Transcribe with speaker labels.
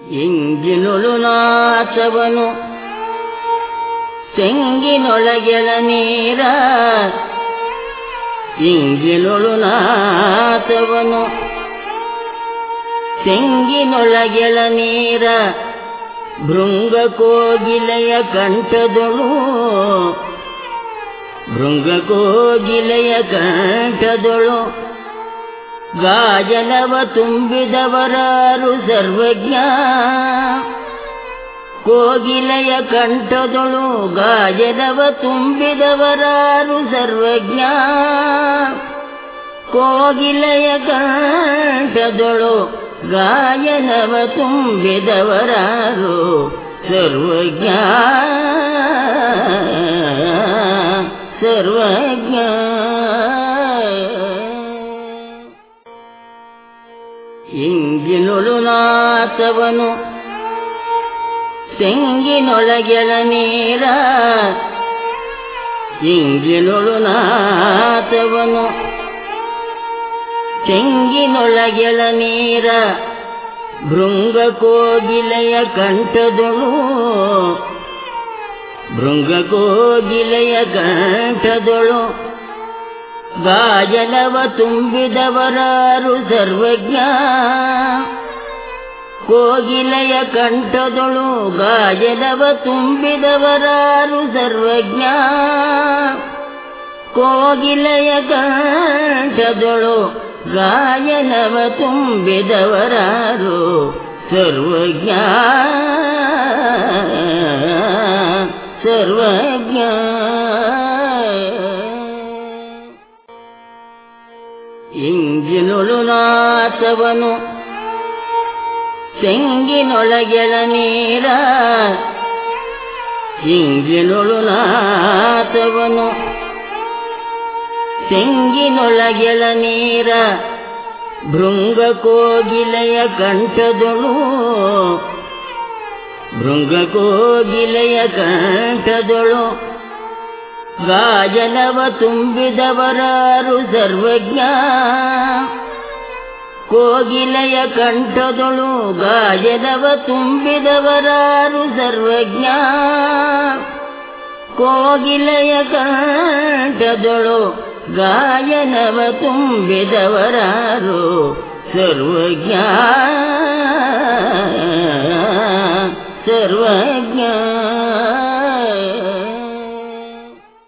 Speaker 1: ಇಂಗಿನುಳು ನಾಚವನು ತೆಂಗಿನೊಳಗೆಳ ನೀರ ಇಂಗಿನುಳು ನಾಚವನು ತೆಂಗಿನೊಳಗೆಳ ನೀರ ಭೃಂಗ ಕೋಗಿಲೆಯ ಕಂಠದೊಳು ಭೃಂಗ ಕೋಗಿಲೆಯ ಕಂಠದೊಳು ಗಾಜನವ ತುಂಬಿದವರಾರು ಸರ್ವಜ್ಞ ಕೋಗಿಲೆಯ ಕಂಠದೊಳು ಗಾಜನವ ತುಂಬಿದವರಾರು ಸರ್ವಜ್ಞ ಕೋಗಿಲೆಯ ಕಂಠದೊಳು ಗಾಯನವ ತುಂಬಿದವರಾರು ಸರ್ವಜ್ಞ ಸರ್ವಜ್ಞ ಇಂಗಿನುಳು ನಾಚವನು ತೆಂಗಿನೊಳಗೆಳ ನೀರ ಇಂಗಿನುಳು ನಾಚವನು ತೆಂಗಿನೊಳಗೆಳ ನೀರ ಭೃಂಗ ಕೋಗಿಲೆಯ ಕಂಠದೊಳು ಭೃಂಗ ಕೋಗಿಲೆಯ ಕಂಠದೊಳು ಗಾಜನವ ತುಂಬಿದವರಾರು ಸರ್ವಜ್ಞ ಕೋಗಿಲೆಯ ಕಂಠದೊಳು ಗಾಜನವ ತುಂಬಿದವರಾರು ಸರ್ವಜ್ಞ ಕೋಗಿಲೆಯ ಕಂಠದೊಳು ಗಾಯನವ ತುಂಬಿದವರಾರು ಸರ್ವಜ್ಞ ಸರ್ವಜ್ಞ ಇಂಗಿನುಳು ನಾಚವನು ತೆಂಗಿನೊಳಗೆಳ ನೀರ ಇಂಗಿನುಳು ನಾಚವನು ತೆಂಗಿನೊಳಗೆಳ ನೀರ ಭೃಂಗ ಕೋಗಿಲೆಯ ಕಂಠದೊಳು ಭೃಂಗ ಕೋಗಿಲೆಯ ಕಂಠದೊಳು ಗಾಜನವ ತುಂಬಿದವರಾರು ಸರ್ವಜ್ಞ ಕೋಗಿಲೆಯ ಕಂಠದೊಳು ಗಾಜನವ ತುಂಬಿದವರಾರು ಸರ್ವಜ್ಞ ಕೋಗಿಲೆಯ ಕಂಠದೊಳು ಗಾಯನವ ತುಂಬಿದವರಾರು ಸರ್ವಜ್ಞ ಸರ್ವಜ್ಞ